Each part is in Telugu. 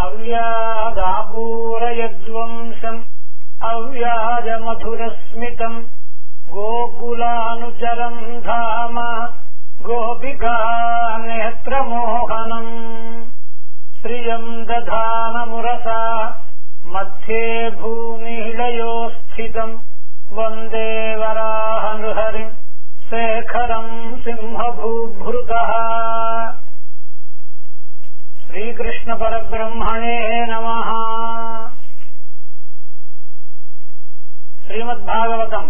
అవ్యాదాపూరయద్వంశం అవ్యాజమధురస్మితం గోకులానుచరం ధామ గోపికా నేత్రమోహనం శ్రియం దధానమురసా మధ్యే భూమిళయో స్థితం వందే వరాహనృహరిం శేఖరం సింహభూభృత శ్రీకృష్ణ పరబ్రహ్మణే నమ శ్రీమద్భాగవతం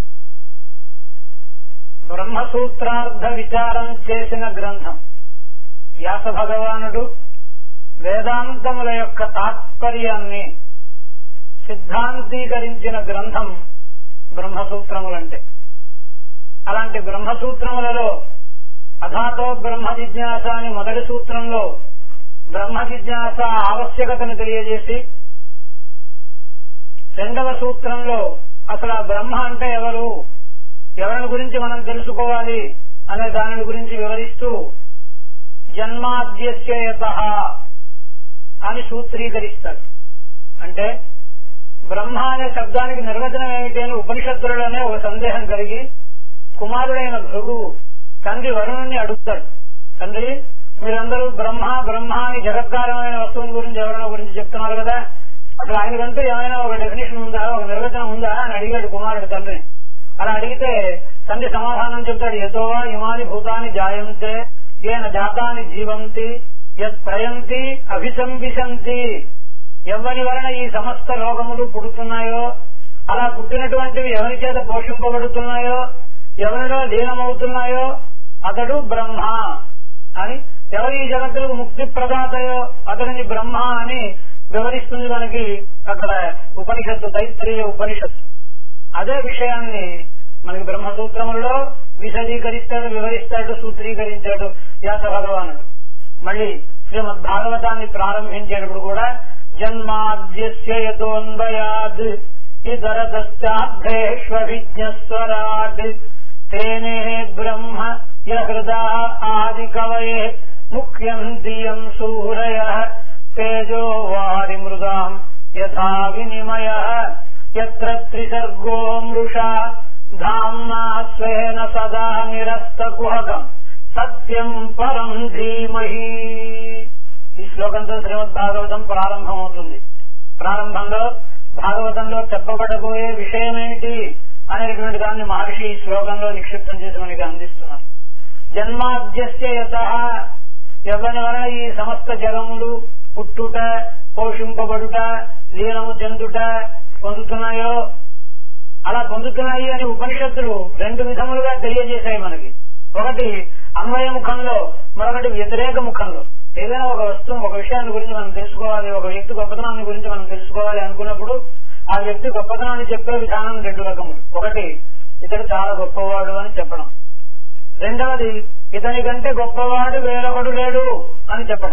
బ్రహ్మసూత్రార్థ విచారం చేసిన గ్రంథం వ్యాస భగవానుడు వేదాంతముల యొక్క తాత్పర్యాన్ని సిద్ధాంతీకరించిన గ్రంథం బ్రహ్మసూత్రములంటే అలాంటి బ్రహ్మసూత్రములలో అథాతో బ్రహ్మ జిజ్ఞాస అని మొదటి సూత్రంలో బ్రహ్మ జిజ్ఞాస ఆవశ్యకతను తెలియజేసి రెండవ సూత్రంలో అసలు ఆ బ్రహ్మ అంటే ఎవరు ఎవరి గురించి మనం తెలుసుకోవాలి అనే దాని గురించి వివరిస్తూ జన్మాద్యస్యత అని సూత్రీకరిస్తాడు అంటే బ్రహ్మ అనే శబ్దానికి నిర్వచనం ఏమిటి అని ఉపనిషత్తులలోనే ఒక సందేహం కలిగి కుమారుడైన భృగువు తండ్రి వరుణుని అడుగుతాడు తండ్రి మీరందరూ బ్రహ్మ బ్రహ్మ అని జగత్కారమైన వస్తువుల గురించి ఎవరైనా గురించి చెప్తున్నారు కదా అసలు ఆయనకంటూ ఏమైనా ఒక డెఫినేషన్ ఉందా ఒక నిర్వచనం ఉందా అని అడిగాడు కుమారుడు తండ్రిని అలా అడిగితే తండ్రి సమాధానం చెప్తాడు ఎతోవా ఇమాని భూతాన్ని జాయంతే ఏన జాతాన్ని జీవంతి యత్ ప్రయంతి అభిసంవిశంతి ఎవరి వలన ఈ సమస్త లోకములు పుడుతున్నాయో అలా పుట్టినటువంటివి ఎవరి చేత పోషింపబడుతున్నాయో ఎవరిలో లీనమవుతున్నాయో అతడు బ్రహ్మ అని ఎవరి ఈ జగత్తులకు ముక్తి ప్రదాతయో అతడిని బ్రహ్మ అని వివరిస్తుంది మనకి అక్కడ ఉపనిషత్తు తైత్రీయ ఉపనిషత్తు అదే విషయాన్ని మనకి బ్రహ్మసూత్రములలో విశదీకరిస్తాడు వివరిస్తాడు సూత్రీకరించాడు వ్యాస భగవానుడు మళ్ళీ శ్రీమద్ భాగవతాన్ని ప్రారంభించేటప్పుడు కూడా జన్మాద్యస్యతోన్వయాద్ ఇతరదశ్చాభ్యేష్వభిజ్ఞస్వరాడ్ తేనే బ్రహ్మ యహృదా ఆది కవయే ముఖ్యం దియం సూరయ తేజో వారి మృదాం యథా వినిమయ యత్ర త్రిసర్గో మృషా ధామ్నా స్వేన సదా నిరస్తకుహకం సత్యం పరం ధీమహి ఈ శ్లోకంతో శ్రీమద్ భాగవతం ప్రారంభమవుతుంది ప్రారంభంలో భాగవతంలో చెప్పబడబోయే విషయం ఏమిటి అనేటువంటి దాన్ని మహర్షి ఈ శ్లోకంలో నిక్షిప్తం చేసి మనకి అందిస్తున్నారు జన్మాద్యస్య యత ఎవరి వలన ఈ సమస్త జగములు పుట్టుట పోషింపబడుట లీనము చెందుట పొందుతున్నాయో అలా పొందుతున్నాయి అని ఉపనిషత్తులు రెండు విధములుగా తెలియజేశాయి మనకి ఒకటి అన్వయ ముఖంలో మరొకటి వ్యతిరేక ముఖంలో ఏదైనా ఒక వస్తువు ఒక విషయాన్ని గురించి మనం తెలుసుకోవాలి ఒక వ్యక్తి గొప్పతనాన్ని గురించి మనం తెలుసుకోవాలి అనుకున్నప్పుడు ఆ వ్యక్తి గొప్పతనాన్ని చెప్పే విధానం రెండు రకములు ఒకటి ఇతడు చాలా గొప్పవాడు అని చెప్పడం రెండవది ఇతని కంటే గొప్పవాడు వేరొకడు లేడు అని చెప్పడం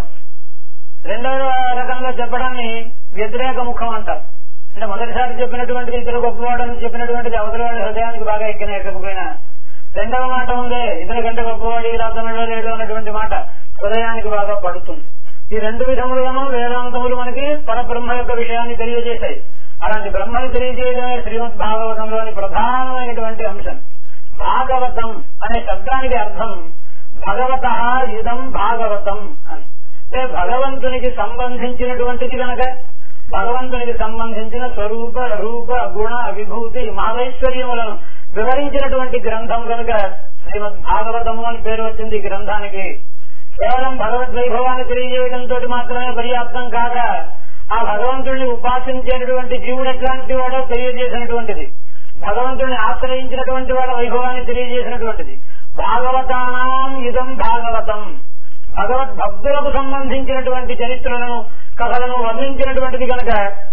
రెండవ రకంగా చెప్పడాన్ని వ్యతిరేక ముఖం అంటారు అంటే మొదటిసారి చెప్పినటువంటిది ఇతడు గొప్పవాడు అని చెప్పినటువంటిది అవతల వాడి హృదయానికి బాగా ఎక్కిన ఎక్కకపోయినా రెండవ మాట ఉందే ఇతని కంటే గొప్పవాడు ఈ రాతనంలో లేడు అన్నటువంటి మాట హృదయానికి బాగా పడుతుంది ఈ రెండు విధములుగాను వేదాంతములు మనకి పరబ్రహ్మ యొక్క విషయాన్ని తెలియజేశాయి అలాంటి బ్రహ్మను తెలియజేయడమే శ్రీమద్ భాగవతంలోని ప్రధానమైనటువంటి అంశం భాగవతం అనే శబ్దానికి అర్థం భగవత ఇదం భాగవతం అని అంటే భగవంతునికి సంబంధించినటువంటిది కనుక భగవంతునికి సంబంధించిన స్వరూప రూప గుణ విభూతి మహైశ్వర్యములను వివరించినటువంటి గ్రంథం కనుక శ్రీమద్ భాగవతము అని పేరు వచ్చింది ఈ గ్రంథానికి కేవలం భగవద్వైభవాన్ని తెలియజేయడంతో మాత్రమే పర్యాప్తం కాక ఆ భగవంతుడిని ఉపాసించేటటువంటి జీవుడు ఎట్లాంటి వాడో తెలియజేసినటువంటిది భగవంతుడిని ఆశ్రయించినటువంటి వాడు వైభవాన్ని తెలియజేసినటువంటిది భాగవతానాం ఇదం భాగవతం భగవద్భక్తులకు సంబంధించినటువంటి చరిత్రలను కథలను వర్ణించినటువంటిది కనుక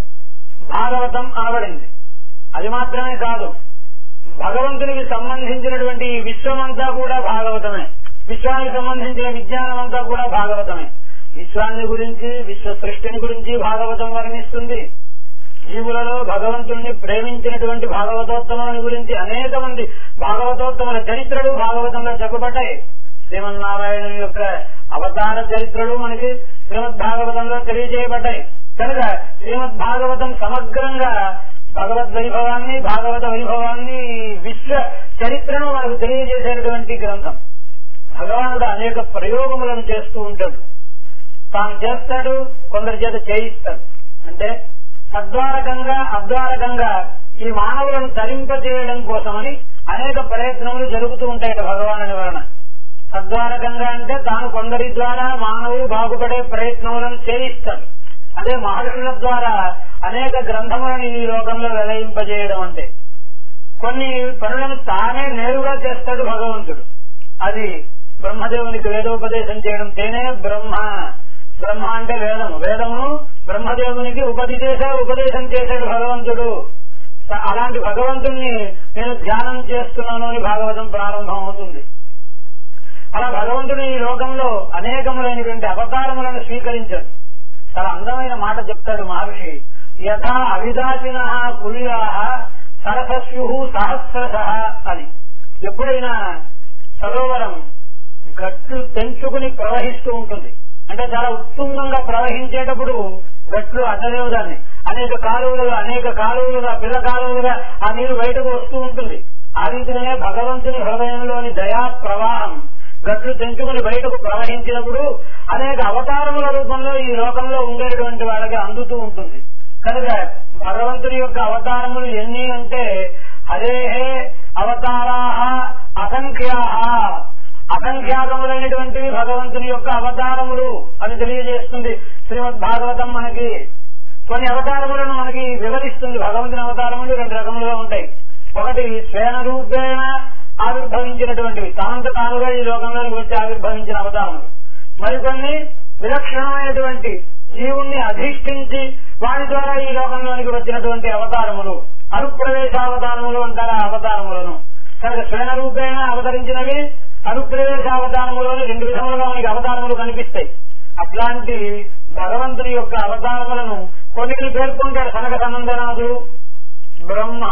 భాగవతం అనబడింది అది మాత్రమే కాదు భగవంతునికి సంబంధించినటువంటి ఈ విశ్వమంతా కూడా భాగవతమే విశ్వానికి సంబంధించిన విజ్ఞానం అంతా కూడా భాగవతమే విశ్వాన్ని గురించి విశ్వ సృష్టిని గురించి భాగవతం వర్ణిస్తుంది జీవులలో భగవంతుణ్ణి ప్రేమించినటువంటి భాగవతోత్తముల గురించి అనేక మంది భాగవతోత్తముల చరిత్రలు భాగవతంలో చెప్పబడ్డాయి శ్రీమన్నారాయణుని యొక్క అవతార చరిత్రలు మనకి శ్రీమద్ భాగవతంలో తెలియజేయబడ్డాయి కనుక శ్రీమద్ భాగవతం సమగ్రంగా భగవద్ వైభవాన్ని భాగవత వైభవాన్ని విశ్వ చరిత్రను మనకు తెలియజేసేటువంటి గ్రంథం భగవానుడు అనేక ప్రయోగములను చేస్తూ ఉంటాడు తాను చేస్తాడు కొందరి చేత చేయిస్తాడు అంటే సద్వారకంగా అద్వారకంగా ఈ మానవులను తరింపజేయడం కోసమని అనేక ప్రయత్నములు జరుగుతూ ఉంటాయట భగవానుని వలన సద్వారకంగా అంటే తాను కొందరి ద్వారా మానవులు బాగుపడే ప్రయత్నములను చేయిస్తాడు అదే మహర్షుల ద్వారా అనేక గ్రంథములను ఈ లోకంలో వెలయింపజేయడం అంటే కొన్ని పనులను తానే నేరుగా చేస్తాడు భగవంతుడు అది బ్రహ్మదేవునికి వేదోపదేశం చేయడం తేనే బ్రహ్మ బ్రహ్మ అంటే వేదము వేదమును బ్రహ్మదేవునికి ఉపదేశ ఉపదేశం చేశాడు భగవంతుడు అలాంటి భగవంతుణ్ణి నేను ధ్యానం చేస్తున్నాను అని భాగవతం ప్రారంభం అవుతుంది అలా భగవంతుడు ఈ లోకంలో అనేకములైనటువంటి అవతారములను స్వీకరించాడు చాలా అందమైన మాట చెప్తాడు మహర్షి యథా అవిదాచిన పులియా సరసస్యు సహస్రశ అని ఎప్పుడైనా సరోవరం గట్లు తెంచుకుని ప్రవహిస్తూ ఉంటుంది అంటే చాలా ఉత్తుంగంగా ప్రవహించేటప్పుడు గట్లు అడ్డలేవు దాన్ని అనేక కాలువలుగా అనేక కాలువలుగా పిల్ల కాలువలుగా ఆ నీరు బయటకు వస్తూ ఉంటుంది ఆ రీతినే భగవంతుని హృదయంలోని దయా ప్రవాహం గట్లు తెంచుకుని బయటకు ప్రవహించినప్పుడు అనేక అవతారముల రూపంలో ఈ లోకంలో ఉండేటువంటి వాళ్ళకి అందుతూ ఉంటుంది కనుక భగవంతుని యొక్క అవతారములు ఎన్ని అంటే హరేహే అవతారా అసంఖ్యా అసంఖ్యాకములైనటువంటివి భగవంతుని యొక్క అవతారములు అని తెలియజేస్తుంది శ్రీమద్ భాగవతం మనకి కొన్ని అవతారములను మనకి వివరిస్తుంది భగవంతుని అవతారములు రెండు రకములుగా ఉంటాయి ఒకటి స్వేన రూపేణ ఆవిర్భవించినటువంటివి తానంత తానుగా ఈ లోకంలోకి వచ్చి ఆవిర్భవించిన అవతారములు మరికొన్ని విలక్షణమైనటువంటి జీవుణ్ణి అధిష్ఠించి వారి ద్వారా ఈ లోకంలోనికి వచ్చినటువంటి అవతారములు అనుప్రవేశావతారములు అంటారు ఆ అవతారములను కనుక స్వేన రూపేణ అవతరించినవి అనుప్రవేశావతారములోని రెండు విధములుగా మనకి అవతారములు కనిపిస్తాయి అట్లాంటి భగవంతుని యొక్క అవతారములను కొన్నిటిని పేర్కొంటాడు సనక సనందనాథుడు బ్రహ్మ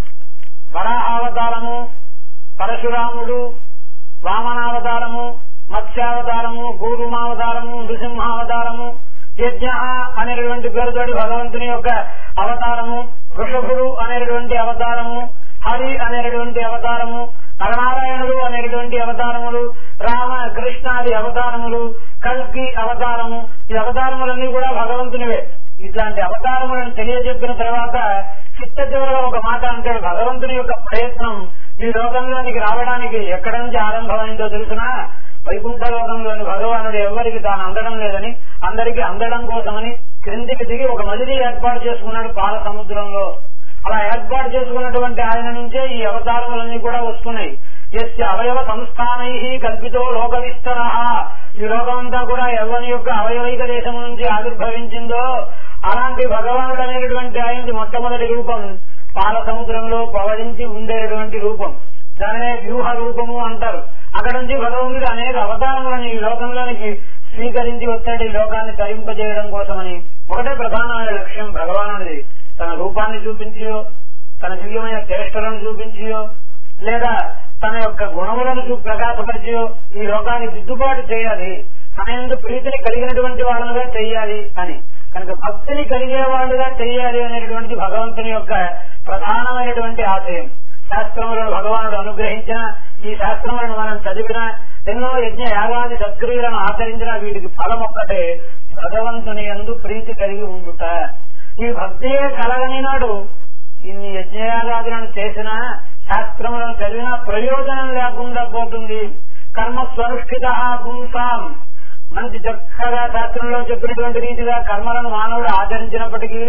వరాహావతారము పరశురాముడు వామనావతారము మత్స్యావతారము కూరుమావతారము నృసింహావతారము యజ్ఞ అనేటువంటి పేరుతోటి భగవంతుని యొక్క అవతారము వృషభుడు అనేటువంటి అవతారము హరి అనేటువంటి అవతారము నరనారాయణుడు అనేటువంటి అవతారములు రామ కృష్ణాది అవతారములు కల్కి అవతారము ఈ అవతారములన్నీ కూడా భగవంతునివే ఇట్లాంటి అవతారములను తెలియజెప్పిన తర్వాత చిట్ట చివరగా ఒక మాట అంటాడు భగవంతుని యొక్క ప్రయత్నం ఈ లోకంలోనికి రావడానికి ఎక్కడి నుంచి ఆరంభమైందో తెలిసినా వైకుంఠ లోకంలోని భగవానుడు ఎవరికి తాను అందడం లేదని అందరికీ అందడం కోసమని క్రిందికి దిగి ఒక మజిలీ ఏర్పాటు చేసుకున్నాడు పాల సముద్రంలో అలా ఏర్పాటు చేసుకున్నటువంటి ఆయన నుంచే ఈ అవతారములన్నీ కూడా వస్తున్నాయి ఎస్ అవయవ సంస్థానై కల్పితో లోక విస్తర ఈ లోకమంతా కూడా ఎవరి యొక్క అవయవైక దేశం నుంచి ఆవిర్భవించిందో అలాంటి భగవానుడు అనేటువంటి ఆయనది మొట్టమొదటి రూపం పాల సముద్రంలో పవడించి ఉండేటువంటి రూపం దానినే వ్యూహ రూపము అంటారు అక్కడ నుంచి భగవంతుడు అనేక అవతారములను ఈ లోకంలోనికి స్వీకరించి వచ్చాడు ఈ లోకాన్ని తరింపజేయడం కోసమని ఒకటే ప్రధానమైన లక్ష్యం భగవానుడిది తన రూపాన్ని చూపించియో తన దివ్యమైన చేష్టలను చూపించియో లేదా తన యొక్క గుణములను చూ ప్రకాశపరిచియో ఈ లోకాన్ని దిద్దుబాటు చేయాలి తన ఎందు ప్రీతిని కలిగినటువంటి వాళ్ళుగా చేయాలి అని కనుక భక్తిని కలిగే వాళ్ళుగా చేయాలి అనేటువంటి భగవంతుని యొక్క ప్రధానమైనటువంటి ఆశయం శాస్త్రములను భగవానుడు అనుగ్రహించిన ఈ శాస్త్రములను మనం చదివిన ఎన్నో యజ్ఞ యాగాది సత్క్రియలను ఆచరించిన వీటికి ఫలం ఒక్కటే భగవంతుని ఎందు ప్రీతి కలిగి ఉండుట ఈ భక్తియే కలగని నాడు ఇన్ని యజ్ఞయాగాదులను చేసిన శాస్త్రములను చదివిన ప్రయోజనం లేకుండా పోతుంది కర్మ స్వనుష్ఠిత పుంసాం మంచి చక్కగా శాస్త్రంలో చెప్పినటువంటి రీతిగా కర్మలను మానవుడు ఆచరించినప్పటికీ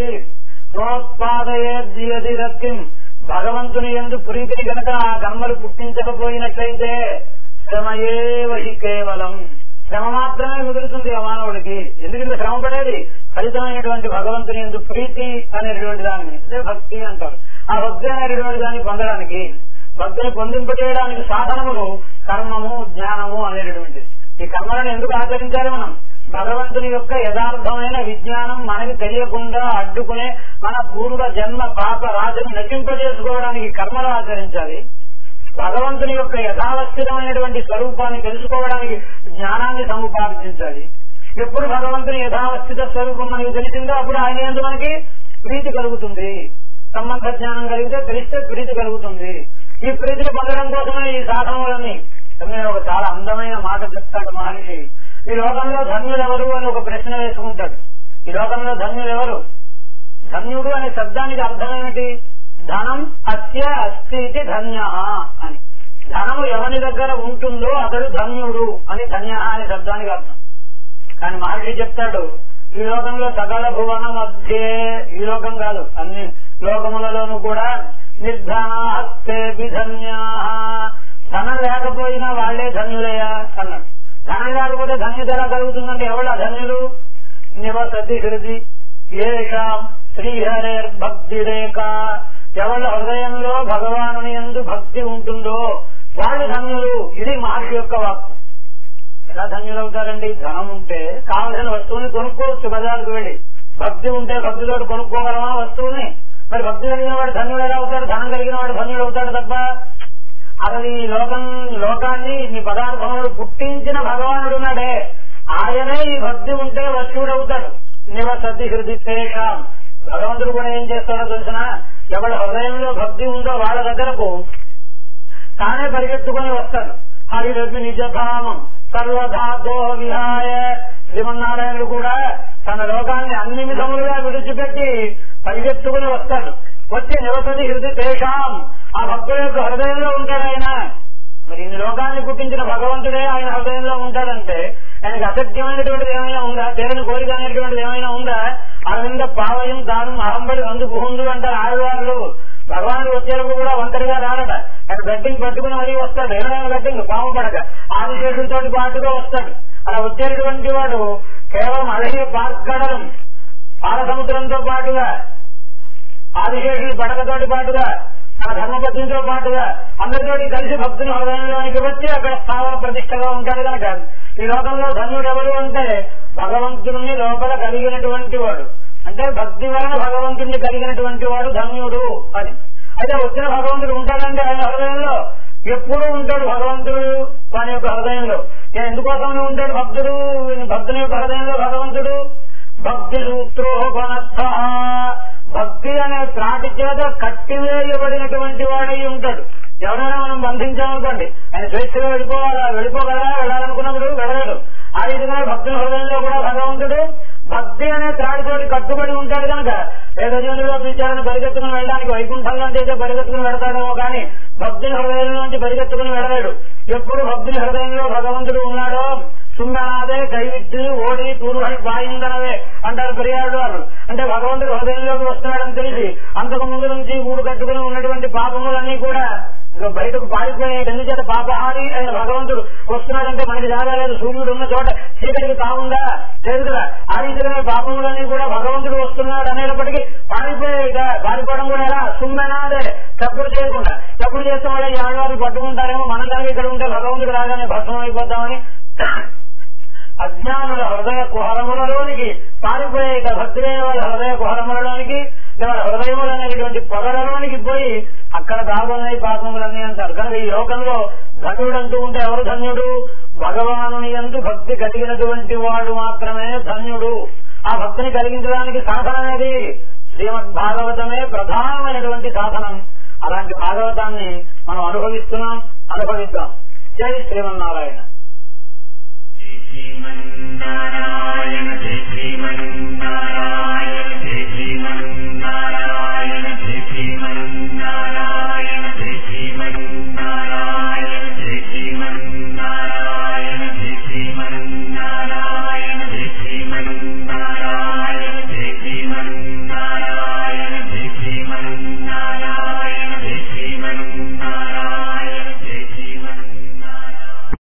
ప్రోత్పాదయే రక్తిం భగవంతుని ఎందు ప్రీతిని గనక ఆ కర్మలు పుట్టించకపోయినట్లయితే శ్రమయేవహి కేవలం శ్రమ మాత్రమే మిగులుతుంది ఆ మానవుడికి ఎందుకంటే శ్రమ పడేది ఫలితమైనటువంటి భగవంతుని ఎందు ప్రీతి అనేటువంటి దాన్ని అదే భక్తి అంటారు ఆ భక్తి అనేటువంటి దాన్ని పొందడానికి భక్తిని పొందింపజేయడానికి సాధనములు కర్మము జ్ఞానము అనేటువంటిది ఈ కర్మలను ఎందుకు ఆచరించాలి మనం భగవంతుని యొక్క యథార్థమైన విజ్ఞానం మనకి తెలియకుండా అడ్డుకునే మన పూర్వ జన్మ పాప రాజను నటింపజేసుకోవడానికి కర్మలు ఆచరించాలి భగవంతుని యొక్క యథావస్థితమైనటువంటి స్వరూపాన్ని తెలుసుకోవడానికి జ్ఞానాన్ని సముపార్జించాలి ఎప్పుడు భగవంతుని యథావస్థిత స్వరూపం మనకి తెలిసిందో అప్పుడు ఆయన ఎందు మనకి ప్రీతి కలుగుతుంది సంబంధ జ్ఞానం కలిగితే తెలిస్తే ప్రీతి కలుగుతుంది ఈ ప్రీతిని పొందడం కోసమే ఈ సాధనలన్నీ నేను ఒక చాలా అందమైన మాట చెప్తాడు మహర్షి ఈ లోకంలో ధన్యులు ఎవరు అని ఒక ప్రశ్న వేసుకుంటాడు ఈ లోకంలో ధన్యులు ఎవరు ధన్యుడు అనే శబ్దానికి అర్థం ఏమిటి ధనం అస్య అస్తి ఇది ధన్య అని ధనము ఎవరి దగ్గర ఉంటుందో అతడు ధన్యుడు అని ధన్య అనే శబ్దానికి అర్థం కానీ మహర్షి చెప్తాడు ఈ లోకంలో సకల భువన మధ్య ఈ లోకం కాదు అన్ని లోకములలోనూ కూడా నిర్ధనాస్తే ధన్యా ధనం లేకపోయినా వాళ్లే ధన్యులయ్యా అన్నాడు ధనం లేకపోతే ధన్యత ఎలా కలుగుతుందంటే ఎవరు ధన్యులు నివసతి హృది ఏషాం శ్రీహరేర్భక్తి రేఖ ఎవరి హృదయంలో భగవాను ఎందు భక్తి ఉంటుందో వాళ్ళు ధన్యులు ఇది మహర్షి యొక్క వాక్కు ఎలా ధన్యులవుతారండి ధనం ఉంటే కావలసిన వస్తువుని కొనుక్కోవచ్చు బజార్కు వెళ్ళి భక్తి ఉంటే భక్తితో కొనుక్కోగలమా వస్తువుని మరి భక్తి కలిగిన వాడు ధన్యుడు ఎలా అవుతాడు ధనం కలిగిన వాడు ధన్యుడు అవుతాడు తప్ప అసలు ఈ లోకం లోకాన్ని ఈ పదార్థములు పుట్టించిన భగవానుడు ఉన్నాడే ఆయనే ఈ భక్తి ఉంటే వశుడవుతాడు నివసతి హృది శేషం భగవంతుడు కూడా ఏం చేస్తాడో తెలిసిన ఎవరి హృదయంలో భక్తి ఉందో వాళ్ళ దగ్గరకు తానే పరిగెత్తుకొని వస్తాడు హరిరపి నిజధామం సర్వధాతో విహాయ శ్రీమన్నారాయణుడు కూడా తన లోకాన్ని అన్ని విధములుగా విడిచిపెట్టి పరిగెత్తుకుని వస్తాడు వచ్చి నివసతి హృది తేషాం ఆ భక్తుల యొక్క హృదయంలో ఉంటాడు ఆయన మరి ఇన్ని లోకాన్ని పుట్టించిన భగవంతుడే ఆయన హృదయంలో ఉంటాడంటే ఆయనకి అసత్యమైనటువంటిది ఏమైనా ఉందా తేలిన కోరిక అనేటువంటిది ఏమైనా ఉందా అరవింద పావయం దానం అహంబడి వందు పుహుందు అంటారు ఆడవాళ్ళు భగవానుడు వచ్చేటప్పుడు కూడా ఒంటరిగా రాడట ఆయన గడ్డింగ్ పట్టుకుని మరీ వస్తాడు ఏమైనా గడ్డింగ్ పాము పడక ఆదిశేషులతో పాటుగా వస్తాడు అలా వచ్చేటటువంటి వాడు కేవలం అழகிய పార్కడలం పాల సముద్రంతో పాటుగా ఆదిశేషుడి పడకతోటి పాటుగా ఆ ధర్మపత్నితో పాటుగా అందరితోటి కలిసి భక్తుని హృదయంలోనికి వచ్చి అక్కడ స్థావర ప్రతిష్టగా ఉంటాడు కనుక ఈ లోకంలో ధన్యుడు ఎవరు అంటే భగవంతుని లోపల కలిగినటువంటి వాడు అంటే భక్తి వలన భగవంతుడిని కలిగినటువంటి వాడు ధన్యుడు అని అయితే వచ్చిన భగవంతుడు ఉంటాడంటే ఆయన హృదయంలో ఎప్పుడూ ఉంటాడు భగవంతుడు వాని యొక్క హృదయంలో ఎందుకోసం ఉంటాడు భక్తుడు భక్తుని యొక్క హృదయంలో భగవంతుడు భక్తి సూత్రోపనర్థ భక్తి అనే త్రాటి చేత కట్టివేయబడినటువంటి వాడై ఉంటాడు ఎవరైనా మనం బంధించామనుకోండి ఆయన స్వేచ్ఛగా వెళ్ళిపోవాలా వెళ్ళిపోగలరా వెళ్ళాలనుకున్నప్పుడు వెళ్ళలేడు ఆ విధంగా భక్తుల హృదయంలో కూడా భగవంతుడు భక్తి అనే త్రాడితోటి కట్టుబడి ఉంటాడు కనుక వేదజనుడిలో పిలిచారని పరిగెత్తుకుని వెళ్ళడానికి వైకుంఠంలో అయితే పరిగెత్తుకుని వెళతాడేమో కానీ భక్తుని హృదయంలో నుంచి పరిగెత్తుకుని వెళ్ళలేడు ఎప్పుడు భక్తుని హృదయంలో భగవంతుడు ఉన్నాడో సుందనాదే కైవిత్తు ఓడి తూర్వడి బాయిందనవే అంటారు పెరియాడు వారు అంటే భగవంతుడు హృదయంలోకి వస్తున్నాడని తెలిసి అంతకు ముందు నుంచి ఊడు కట్టుకుని ఉన్నటువంటి పాపములన్నీ కూడా ఇంకా బయటకు పారిపోయే ఎందుచేత పాపహారి అయిన భగవంతుడు వస్తున్నాడంటే మనకి జాగలేదు సూర్యుడు ఉన్న చోట చీకటికి కావుందా లేదు కదా ఆ రీతిగా పాపములన్నీ కూడా భగవంతుడు వస్తున్నాడు అనేటప్పటికీ పారిపోయాయిట పారిపోవడం కూడా ఎలా సుమ్మనాదే తప్పుడు చేయకుండా తప్పుడు చేస్తే వాళ్ళ ఈ ఆడవాళ్ళు పట్టుకుంటారేమో మన దానికి ఇక్కడ ఉంటే భగవంతుడు రాగానే భస్మం అయిపోతామని అజ్ఞానుల హృదయ కుహరములలోనికి పారిపోయే ఇక భక్తులైన వాళ్ళ హృదయ కుహరములలోనికి వాళ్ళ హృదయములు అనేటువంటి పొగలలోనికి పోయి అక్కడ దాగున్నాయి పాపములన్నీ అంటారు కనుక ఈ లోకంలో ధనుడు అంటూ ఉంటే ఎవరు ధన్యుడు భగవానుని ఎందు భక్తి కలిగినటువంటి వాడు మాత్రమే ధన్యుడు ఆ భక్తిని కలిగించడానికి సాధన అనేది శ్రీమద్ భాగవతమే ప్రధానమైనటువంటి సాధనం అలాంటి భాగవతాన్ని మనం అనుభవిస్తున్నాం అనుభవిద్దాం జై శ్రీమన్నారాయణ श्रीमन्